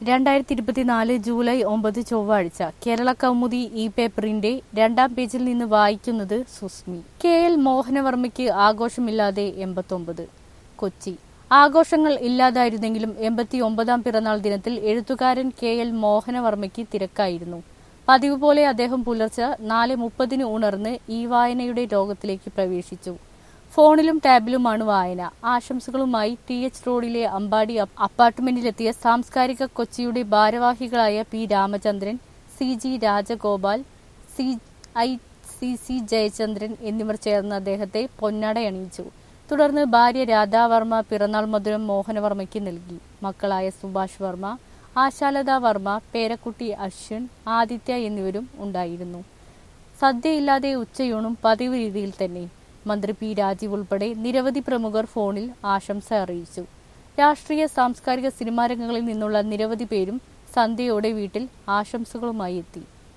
രണ്ടായിരത്തി ഇരുപത്തിനാല് ജൂലൈ ഒമ്പത് ചൊവ്വാഴ്ച കേരള കൗമുദി ഇ പേപ്പറിന്റെ രണ്ടാം പേജിൽ നിന്ന് വായിക്കുന്നത് സുസ്മി കെ എൽ മോഹനവർമ്മയ്ക്ക് ആഘോഷമില്ലാതെ എൺപത്തൊമ്പത് കൊച്ചി ആഘോഷങ്ങൾ ഇല്ലാതായിരുന്നെങ്കിലും എൺപത്തി ഒമ്പതാം പിറന്നാൾ ദിനത്തിൽ എഴുത്തുകാരൻ കെ എൽ മോഹനവർമ്മയ്ക്ക് തിരക്കായിരുന്നു പതിവ് പോലെ അദ്ദേഹം പുലർച്ചെ നാല് മുപ്പതിന് ഉണർന്ന് ഈ വായനയുടെ ലോകത്തിലേക്ക് പ്രവേശിച്ചു ഫോണിലും ടാബിലുമാണ് വായന ആശംസകളുമായി ടി എച്ച് റോഡിലെ അമ്പാടി അപ്- അപ്പാർട്ട്മെന്റിലെത്തിയ സാംസ്കാരിക കൊച്ചിയുടെ ഭാരവാഹികളായ P Ramachandran C G Rajagopal C I C C Jayachandran എന്നിവർ ചേർന്ന് അദ്ദേഹത്തെ പൊന്നാടയണിയിച്ചു തുടർന്ന് ഭാര്യ രാധാവർമ്മ പിറന്നാൾ മധുരം മോഹനവർമ്മയ്ക്ക് നൽകി മക്കളായ സുഭാഷ് വർമ്മ ആശാലത വർമ്മ പേരക്കുട്ടി അശ്വിൻ ആദിത്യ എന്നിവരും ഉണ്ടായിരുന്നു സദ്യയില്ലാതെ ഉച്ചയൂണും പതിവ് രീതിയിൽ തന്നെ മന്ത്രി പി രാജീവ് ഉൾപ്പെടെ നിരവധി പ്രമുഖർ ഫോണിൽ ആശംസ അറിയിച്ചു രാഷ്ട്രീയ സാംസ്കാരിക സിനിമാ രംഗങ്ങളിൽ നിന്നുള്ള നിരവധി പേരും സന്ധ്യയോടെ വീട്ടിൽ ആശംസകളുമായി എത്തി